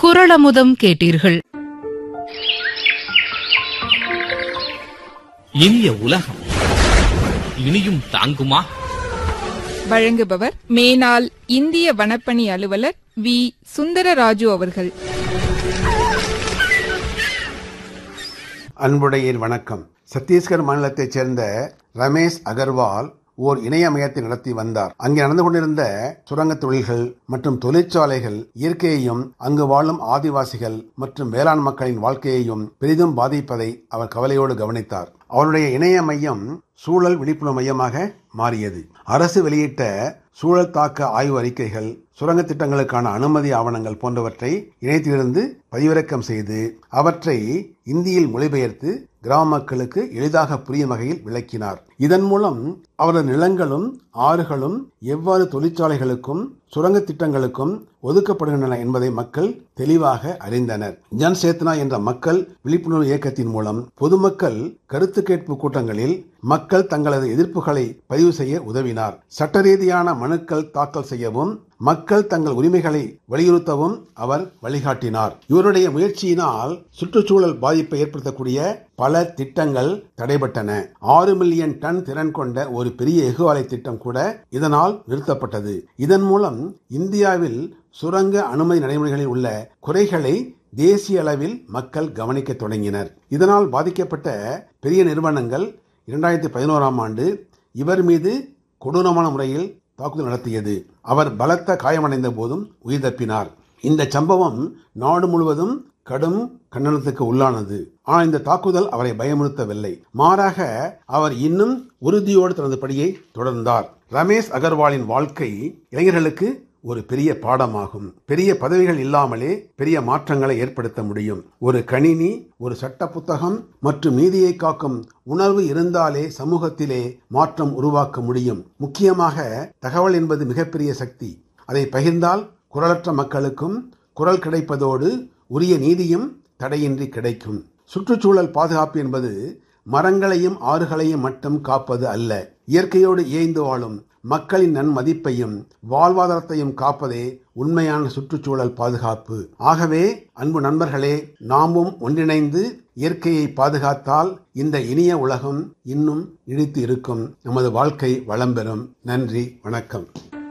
குரளமுதம் கேட்டீர்கள் இனிய உலகம் இனியும் தாங்குமா வழங்குபவர் மேனாள் இந்திய வனப்பணி அலுவலர் வி சுந்தரராஜு அவர்கள் அன்புடையீர் வணக்கம் சத்தீஸ்கர் மாநிலத்தைச் சேர்ந்த ரமேஷ் அகர்வால் ஓர் இணைய மையத்தை நடத்தி வந்தார் அங்கே நடந்து கொண்டிருந்த சுரங்க தொழில்கள் மற்றும் தொழிற்சாலைகள் இயற்கையையும் அங்கு வாழும் ஆதிவாசிகள் மற்றும் வேளாண் மக்களின் வாழ்க்கையையும் பெரிதும் பாதிப்பதை அவர் கவலையோடு கவனித்தார் அவருடைய இணைய மையம் சூழல் விழிப்புணர்வு மையமாக மாறியது அரசு வெளியிட்ட சூழல் தாக்க ஆய்வு அறிக்கைகள் சுரங்க திட்டங்களுக்கான அனுமதி ஆவணங்கள் போன்றவற்றை இணையத்திலிருந்து பதிவிறக்கம் செய்து அவற்றை இந்தியில் மொழிபெயர்த்து கிராம மக்களுக்கு எளிதாக புரியும் வகையில் விளக்கினார் இதன் மூலம் அவரது நிலங்களும் ஆறுகளும் எவ்வாறு தொழிற்சாலைகளுக்கும் சுரங்க திட்டங்களுக்கும் ஒதுக்கப்படுகின்றன என்பதை மக்கள் தெளிவாக அறிந்தனர் ஜன் சேத்னா என்ற மக்கள் விழிப்புணர்வு இயக்கத்தின் மூலம் பொதுமக்கள் கருத்து கேட்பு கூட்டங்களில் மக்கள் தங்களது எதிர்ப்புகளை பதிவு செய்ய உதவினார் சட்ட ரீதியான மனுக்கள் தாக்கல் செய்யவும் மக்கள் தங்கள் உரிமைகளை வலியுறுத்தவும் அவர் வழிகாட்டினார் இவருடைய முயற்சியினால் சுற்றுச்சூழல் பாதிப்பை ஏற்படுத்தக்கூடிய பல திட்டங்கள் தடைபட்டன ஆறு மில்லியன் டன் திறன் கொண்ட ஒரு பெரிய எஃகு திட்டம் கூட இதனால் நிறுத்தப்பட்டது இதன் மூலம் இந்தியாவில் சுரங்க அனுமதி நடைமுறைகளில் உள்ள குறைகளை தேசிய அளவில் மக்கள் கவனிக்க தொடங்கினர் இதனால் பாதிக்கப்பட்ட பெரிய நிறுவனங்கள் இரண்டாயிரத்தி பதினோராம் ஆண்டு இவர் மீது கொடூரமான முறையில் தாக்குதல் நடத்தியது அவர் பலத்த காயமடைந்த போதும் உயிர் தப்பினார் இந்த சம்பவம் நாடு முழுவதும் கடும் கண்டனத்துக்கு உள்ளானது ஆனால் இந்த தாக்குதல் அவரை பயமுறுத்தவில்லை மாறாக அவர் இன்னும் உறுதியோடு தனது படியை தொடர்ந்தார் ரமேஷ் அகர்வாலின் வாழ்க்கை இளைஞர்களுக்கு ஒரு பெரிய பாடமாகும் பெரிய பதவிகள் இல்லாமலே பெரிய மாற்றங்களை ஏற்படுத்த முடியும் ஒரு கணினி ஒரு சட்ட புத்தகம் மற்றும் நீதியை காக்கும் உணர்வு இருந்தாலே சமூகத்திலே மாற்றம் உருவாக்க முடியும் முக்கியமாக தகவல் என்பது மிகப்பெரிய சக்தி அதை பகிர்ந்தால் குரலற்ற மக்களுக்கும் குரல் கிடைப்பதோடு உரிய நீதியும் தடையின்றி கிடைக்கும் சுற்றுச்சூழல் பாதுகாப்பு என்பது மரங்களையும் ஆறுகளையும் மட்டும் காப்பது அல்ல இயற்கையோடு இயைந்து வாழும் மக்களின் நன்மதிப்பையும் வாழ்வாதாரத்தையும் காப்பதே உண்மையான சுற்றுச்சூழல் பாதுகாப்பு ஆகவே அன்பு நண்பர்களே நாமும் ஒன்றிணைந்து இயற்கையை பாதுகாத்தால் இந்த இனிய உலகம் இன்னும் நீடித்து இருக்கும் நமது வாழ்க்கை வளம் பெறும் நன்றி வணக்கம்